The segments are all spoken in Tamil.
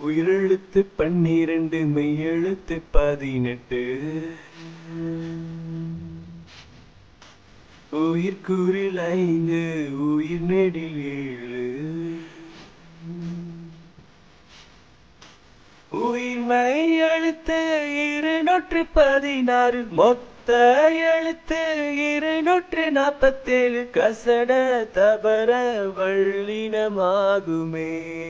உயிரெழுத்து பன்னிரண்டு மெய்யெழுத்து பதினெட்டு உயிர்குறில் ஐந்து உயிர் நெடில் ஏழு உயிர்மை எழுத்து இருநூற்று பதினாறு மொத்த எழுத்து இருநூற்று நாற்பத்தேழு கசட தபர வள்ளினமாகுமே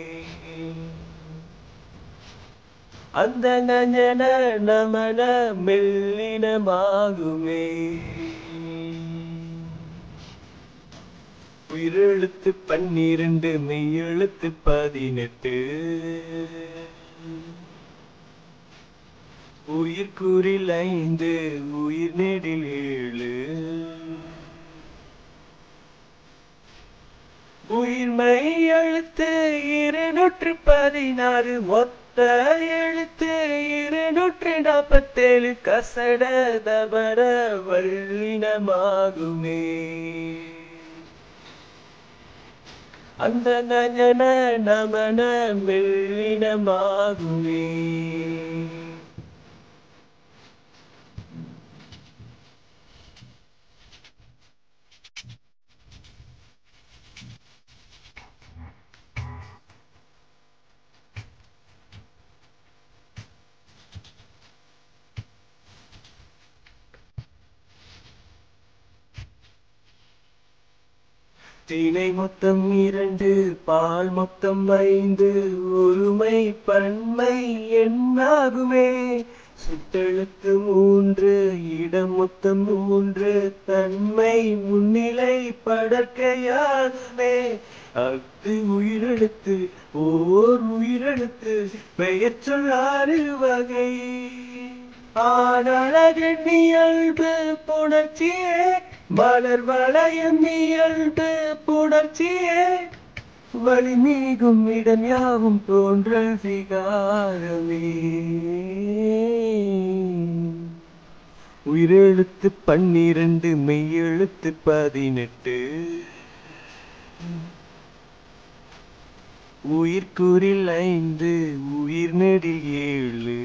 அந்த நஞ்சன நமன மெல்லினமாகுமே உயிரெழுத்து பன்னிரண்டு மெய்யெழுத்து பதினெட்டு உயிர்குறில் ஐந்து உயிர் நெடில் ஏழு உயிர்மை எழுத்து இருநூற்று பதினாறு மொத்த எழுத்து இருநூற்று நாற்பத்தேழு கசட தபர வள்ளினமாகுமே அந்த நஞ்சன நமன மெல்லினமாகுமே திணை மொத்தம் இரண்டு பால் மொத்தம் ஐந்து ஒருமை பன்மை எண்ணாகுமே சுட்டெழுத்து மூன்று இடம் மொத்தம் மூன்று தன்மை முன்னிலை படற்கையாகுமே அஃது உயிரெழுத்து ஓர் உயிரெழுத்து பெயர் சொல்லாறு வகை ஆனழகன் இயல்பு புணர்ச்சியே மலர் வளையம் இயல்பு புணர்ச்சியே வலிமீகும் இடம் யாவும் தோன்ற விகாரமே உயிரெழுத்து பன்னிரண்டு மெய்யெழுத்து பதினெட்டு உயிர்குறில் ஐந்து உயிர் நெடில் ஏழு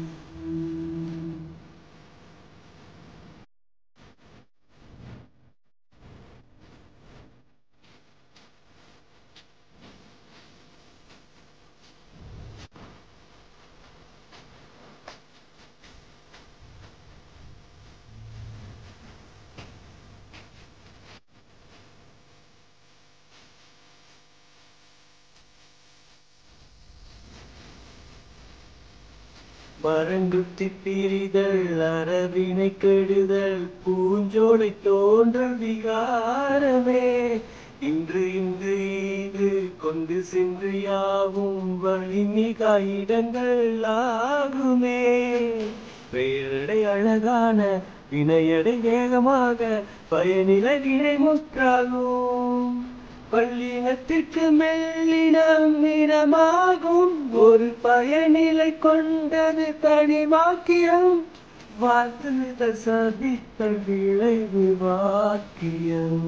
மரங்குத்தி பிரிதல் அரவினை கெடுதல் பூஞ்சோலை தோன்றல் விகாரமே இன்று இன்று இது கொண்டு சென்று யாவும் வழிமிக இடங்கள் ஆகுமே பெயரடை அழகான வினையடை வேகமாக பயனிலை வினை முற்றாகும் பள்ளினத்திற்கு மெல்லினம் நிறமாகும் ஒரு பயனிலை கொண்டது தனிவாக்கியம் வாழ்த்து சதித்தல் விளைவு வாக்கியம்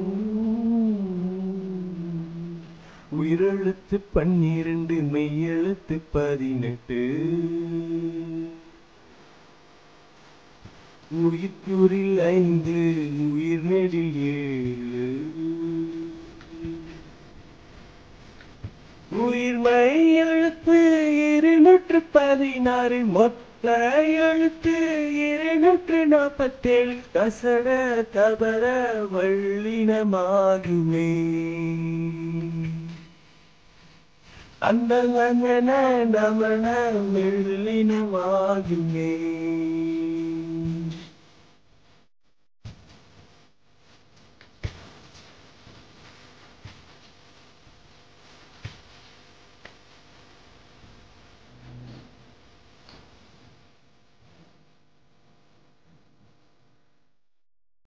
உயிரெழுத்து பன்னிரண்டு மெய்யெழுத்து பதினெட்டு உயிர்க்குறில் ஐந்து உயிர் நெடில் ஏழு உயிர்மை எழுத்து இருநூற்று பதினாறு மொத்த எழுத்து இருநூற்று நாற்பத்தேழு கசட தபர வள்ளினமாகுமே அந்த மன்னன நமன மெல்லினமாகுமே